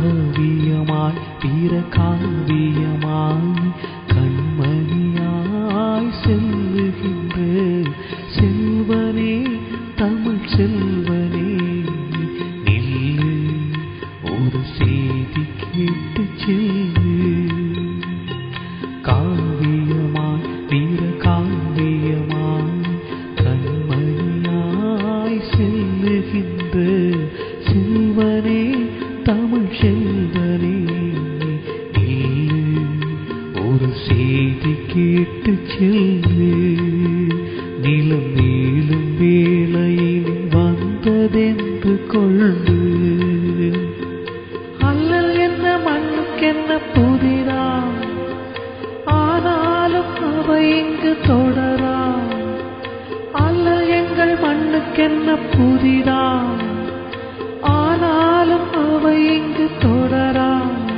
காவியமாய் வீர காவியமாய் கண்மணியாய் செல்லுகின்ற செல்வனே தமிழ் செல்வனே நில்லு ஒரு செய்தி கேட்டு செல்லு காவியமாய் வீர காவியமாய் கண்மணியாய் செல்லுகின்ற செல்வனே தமிழ் செல்வனே நில்லு ஒரு செய்தி கேட்டு செல்லு நிலம் மேலும் வேளையில் வந்ததென்று கொள்ளு அல்லல் என்ன மண்ணுக்கென்ன புதிரா ஆனாலும் அவை இங்கு தொடரா அல்லல் எங்கள் மண்ணுக்கென்ன புதிரா ஆனாலும் அவை இங்கு தொடரா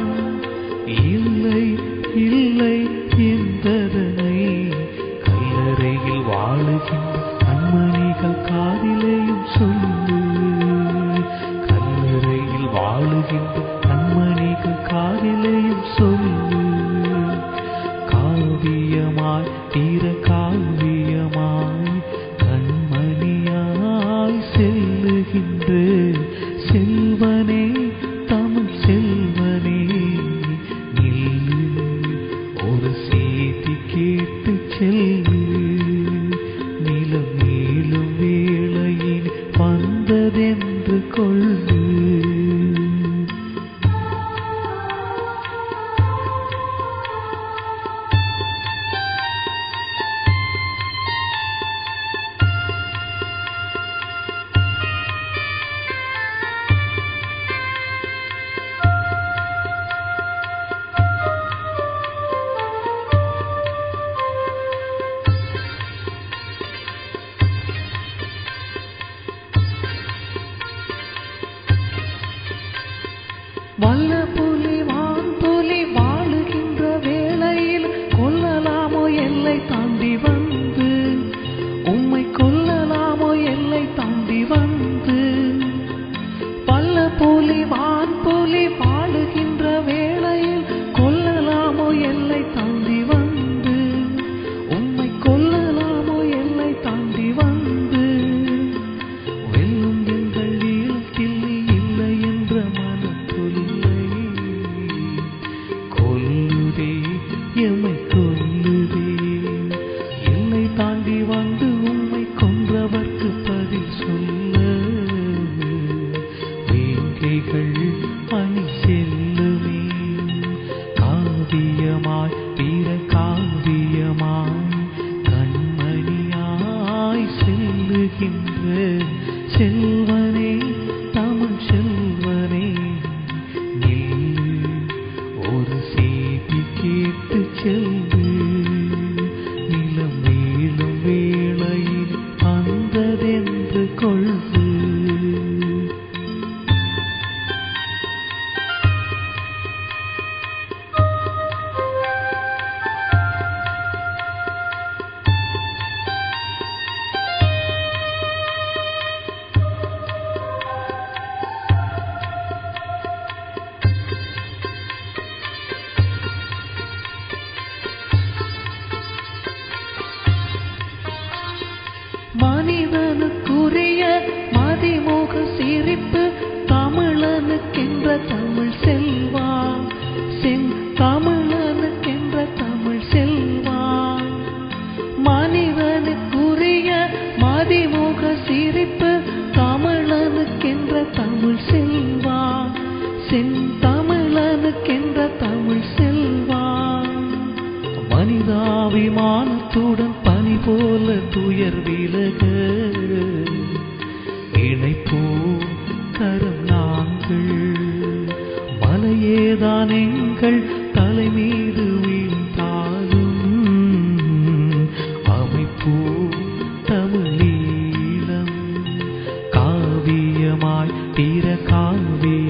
இல்லை இல்லை என்பதனை கல்லறையில் வாழுகின்ற கண்மணிகள் காதிலேயும் சொல்லு கல்லறையில் வாழுகின்ற கண்மணிகள் காதிலேயும் சொல்லு காவியமாய் தீர காவியமாய் கண்மணியாய் செல்லுகின்ற செல்வனே தமிழ் செல்வனே நில்லு ஒரு செய்தி கேட்டு செல்லு நிலம் மேலும் வேளையில் வந்ததென்று கொள்ளு வல்ல புலி வான் புலி வாழுகின்ற வேளையில் கொல்லலாமோ எல்லை தாண்டி வந்து உம்மை கொல்லலாமோ எல்லை தாண்டி வந்து வல்ல புலி வான் புலி வாழுகின்ற வேளையில் கொல்லலாமோ எல்லை தாண்டி வந்து உம்மை கொல்லலாமோ எல்லை தாண்டி வந்து வெல்லும் எங்கள் ஈழத்தில் இல்லை என்ற மனத்தொல்லை கொல்லுதே எம்மை கொல்லுதே எல்லை தாண்டி வந்து உம்மை கொன்றவர்க்கு பதில் சொல்ல வேங்கைகள் அணி செல்லுமே காவியமாய் வீர காவியமாய் கண்மணியாய் செல்லுகின்ற செல்வனே தமிழ் செல்வனே நில்லு ஒரு செய்தி கேட்டு செல்லு நிலம் மேலும் வேளையில் வந்ததென்று கொள்ளு மனிதனுக்குரிய மதிமுக சிரிப்பு தமிழனுக்கென்ற தமிழ் செல்வா செங் தமிழனுக்கென்ற தமிழ் செல்வா மனிதனுக்குரிய மதிமுக சிரிப்பு தமிழனுக்கென்ற தமிழ் செல்வா செந்தமிழனுக்கென்ற தமிழ் செல்வா மனிதாபிமானத்துடன் பனி போல துயர் விலக இணைப்போ கரம் நாங்கள் மலையேதான் எங்கள் தலை மீது வீழ்ந்தாலும் அமைப்போ தமிழீழம் காவியமாய் தீர காவிய